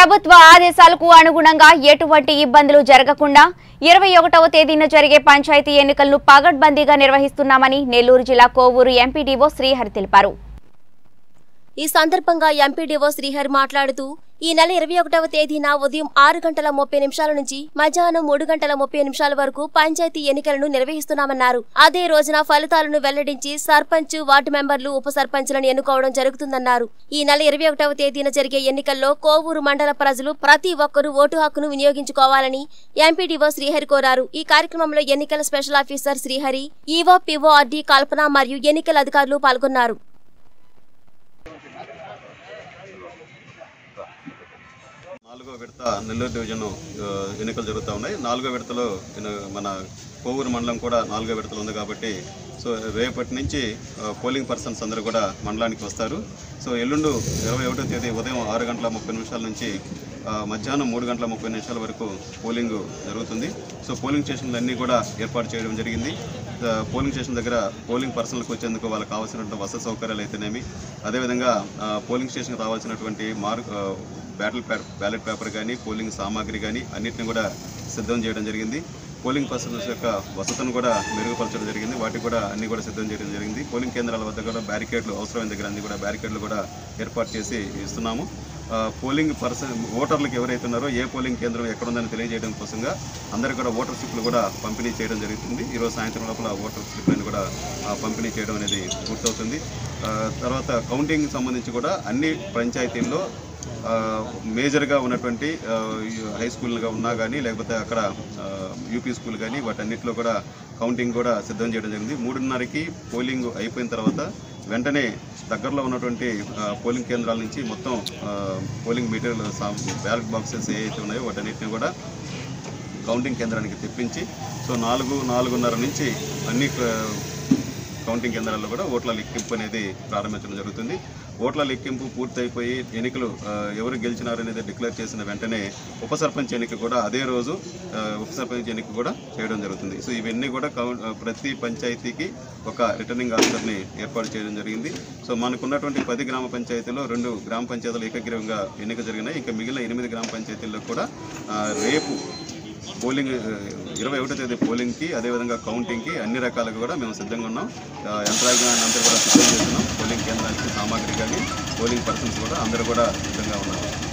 ప్రభుత్వ ఆదేశాలకు అనుగుణంగా ఎటువంటి ఇబ్బందులు జరగకుండా ఇరవై ఒకటవ తేదీన జరిగే పంచాయతీ ఎన్నికలను పగడ్బందీగా నిర్వహిస్తున్నామని నెల్లూరు జిల్లా కోవూరు ఎంపీడీఓ శ్రీహరి తెలిపారు ఈ సందర్భంగా ఎంపీడీఓ శ్రీహరి మాట్లాడుతూ ఈ నెల ఇరవై ఒకటవ తేదీన ఉదయం ఆరు గంటల ముప్పై నిమిషాల నుంచి మధ్యాహ్నం మూడు గంటల ముప్పై నిమిషాల వరకు పంచాయతీ ఎన్నికలను నిర్వహిస్తున్నామన్నారు అదే రోజున ఫలితాలను వెల్లడించి సర్పంచ్ వార్డు మెంబర్లు ఉప సర్పంచ్లను ఎన్నుకోవడం జరుగుతుందన్నారు ఈ నెల ఇరవై ఒకటవ తేదీన జరిగే ఎన్నికల్లో కోవూరు మండల ప్రజలు ప్రతి ఒక్కరూ ఓటు హక్కును వినియోగించుకోవాలని ఎంపీడీఓ శ్రీహరి కోరారు ఈ కార్యక్రమంలో ఎన్నికల special officer Srihari EO PORD Kalpana మరియు ఎన్నికల అధికారులు పాల్గొన్నారు నాలుగో విడత నెల్లూరు డివిజన్ ఆ, ఎన్నికలు జరుగుతూ ఉన్నాయి నాలుగో విడతలో ఇన- మన కోవూరు మండలం కూడా నాలుగో విడతలు ఉంది కాబట్టి సో రేపటి నుంచి ఆ, పోలింగ్ పర్సన్స్ అందరూ కూడా మండలానికి వస్తారు సో ఎల్లుండు ఇరవై ఒకటో తేదీ ఉదయం ఆరు గంటల ముప్పై నిమిషాల నుంచి ఆ, మధ్యాహ్నం మూడు గంటల ముప్పై నిమిషాల వరకు పోలింగ్ జరుగుతుంది సో పోలింగ్ స్టేషన్లు అన్నీ కూడా ఏర్పాటు చేయడం జరిగింది ఆ, పోలింగ్ స్టేషన్ దగ్గర పోలింగ్ పర్సన్లకు వచ్చేందుకు వాళ్ళకి కావాల్సినటువంటి వసతి సౌకర్యాలు అయితేనేమి అదేవిధంగా ఆ, పోలింగ్ స్టేషన్కి రావాల్సినటువంటి మార్క్ ఆ, బ్యాటిల్ పే బ్యాలెట్ పేపర్ కానీ పోలింగ్ సామాగ్రి కానీ అన్నిటిని కూడా సిద్ధం చేయడం జరిగింది పోలింగ్ పర్సన్స్ యొక్క వసతులను కూడా మెరుగుపరచడం జరిగింది వాటికి కూడా అన్ని కూడా సిద్ధం చేయడం జరిగింది పోలింగ్ కేంద్రాల వద్ద కూడా బ్యారికేడ్లు అవసరమైన దగ్గర అన్ని కూడా బ్యారికేడ్లు కూడా ఏర్పాటు చేసి ఇస్తున్నాము ఆ, పోలింగ్ పర్సన్ ఓటర్లకు ఎవరైతే ఉన్నారో ఏ పోలింగ్ కేంద్రం ఎక్కడ ఉందని తెలియజేయడం కోసంగా అందరికీ కూడా ఓటర్ స్లిప్లు కూడా పంపిణీ చేయడం జరుగుతుంది ఈరోజు సాయంత్రం లోపల ఓటర్ స్లిప్లను కూడా ఆ, పంపిణీ చేయడం అనేది పూర్తవుతుంది ఆ, తర్వాత కౌంటింగ్ సంబంధించి కూడా అన్ని పంచాయతీల్లో ఆ, మేజర్గా ఉన్నటువంటి ఆ, ఈ హై స్కూల్గా ఉన్నా కానీ లేకపోతే అక్కడ ఆ, యూపీ స్కూల్ కానీ వాటన్నిటిలో కూడా కౌంటింగ్ కూడా సిద్ధం చేయడం జరిగింది మూడున్నరకి పోలింగ్ అయిపోయిన తర్వాత వెంటనే దగ్గరలో ఉన్నటువంటి ఆ, పోలింగ్ కేంద్రాల నుంచి మొత్తం ఆ, పోలింగ్ మెటీరియల్ బ్యాలెట్ బాక్సెస్ ఏవైతే ఉన్నాయో వాటన్నిటిని కూడా కౌంటింగ్ కేంద్రానికి తెప్పించి సో నాలుగు నాలుగున్నర నుంచి అన్ని ఆ, కౌంటింగ్ కేంద్రాల్లో కూడా ఓట్ల లెక్కింపు అనేది ప్రారంభించడం జరుగుతుంది ఓట్ల లెక్కింపు పూర్తయిపోయి ఎన్నికలు ఆ, ఎవరు గెలిచినారు అనేది డిక్లేర్ చేసిన వెంటనే ఉప సర్పంచ్ ఎన్నిక కూడా అదే రోజు ఆ, ఉప సర్పంచ్ ఎన్నిక కూడా చేయడం జరుగుతుంది సో ఇవన్నీ కూడా కౌ- ఆ, ప్రతి పంచాయతీకి ఒక రిటర్నింగ్ ఆఫీసర్ని ఏర్పాటు చేయడం జరిగింది సో మనకున్నటువంటి పది గ్రామ పంచాయతీలో రెండు గ్రామ పంచాయతీలు ఏకగ్రీవంగా ఎన్నిక జరిగినాయి ఇంకా మిగిలిన ఎనిమిది గ్రామ పంచాయతీల్లో కూడా ఆ, రేపు పోలింగ్ ఇరవై ఒకటో తేదీ పోలింగ్కి అదేవిధంగా కౌంటింగ్కి అన్ని రకాలుగా కూడా మేము సిద్ధంగా ఉన్నాం ఆ, యంత్రాంగాన్ని అంతా కూడా సిద్ధం చేస్తున్నాం పోలింగ్ కేంద్రానికి సామాగ్రి కానీ పోలింగ్ పర్సన్స్ కూడా అందరూ కూడా సిద్ధంగా ఉన్నారు